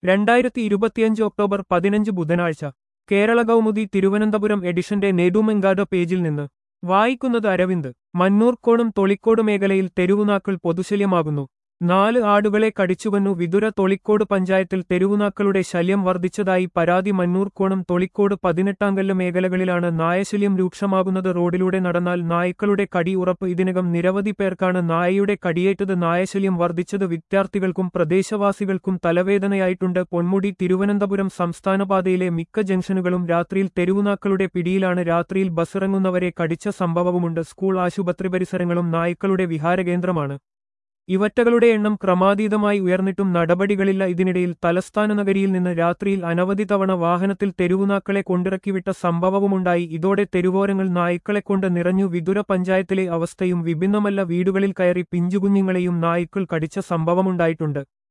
രണ്ടായിരത്തി ഇരുപത്തിയഞ്ച് ഒക്ടോബർ പതിനഞ്ച് ബുധനാഴ്ച കേരള കൗമുദി തിരുവനന്തപുരം എഡിഷന്റെ നെടുമെങ്കാട് പേജിൽ നിന്ന് വായിക്കുന്നത് അരവിന്ദ് മന്നൂർക്കോണം തൊളിക്കോട് മേഖലയിൽ തെരുവുനാക്കൾ പൊതുശല്യമാകുന്നു നാല് ആടുകളെ കടിച്ചുവന്നു വിതുര തൊളിക്കോട് പഞ്ചായത്തിൽ തെരുവുനാക്കളുടെ ശല്യം വർദ്ധിച്ചതായി പരാതി മന്നൂർക്കോണം തൊളിക്കോട് പതിനെട്ടാങ്കല്ല് മേഖലകളിലാണ് നായശല്യം രൂക്ഷമാകുന്നത് റോഡിലൂടെ നടന്നാൽ നായ്ക്കളുടെ കടി ഉറപ്പ് ഇതിനകം നിരവധി പേർക്കാണ് നായയുടെ കടിയേറ്റത് നായശല്യം വർദ്ധിച്ചത് വിദ്യാർത്ഥികൾക്കും പ്രദേശവാസികൾക്കും തലവേദനയായിട്ടുണ്ട് പൊന്മുടി തിരുവനന്തപുരം സംസ്ഥാനപാതയിലെ മിക്ക ജംഗ്ഷനുകളും രാത്രിയിൽ തെരുവുനാക്കളുടെ പിടിയിലാണ് രാത്രിയിൽ ബസ്സിറങ്ങുന്നവരെ കടിച്ച സംഭവവുമുണ്ട് സ്കൂൾ ആശുപത്രി പരിസരങ്ങളും നായ്ക്കളുടെ വിഹാരകേന്ദ്രമാണ് ഇവറ്റകളുടെ എണ്ണം ക്രമാതീതമായി ഉയർന്നിട്ടും നടപടികളില്ല ഇതിനിടയിൽ തലസ്ഥാന നഗരിയിൽ നിന്ന് രാത്രിയിൽ അനവധി തവണ വാഹനത്തിൽ തെരുവുനാക്കളെ കൊണ്ടിറക്കിവിട്ട സംഭവവുമുണ്ടായി ഇതോടെ തെരുവോരങ്ങൾ നായ്ക്കളെ കൊണ്ട് നിറഞ്ഞു വിതുര പഞ്ചായത്തിലെ അവസ്ഥയും വിഭിന്നമല്ല വീടുകളിൽ കയറി പിഞ്ചുകുഞ്ഞുങ്ങളെയും നായ്ക്കൾ കടിച്ച സംഭവമുണ്ടായിട്ടുണ്ട്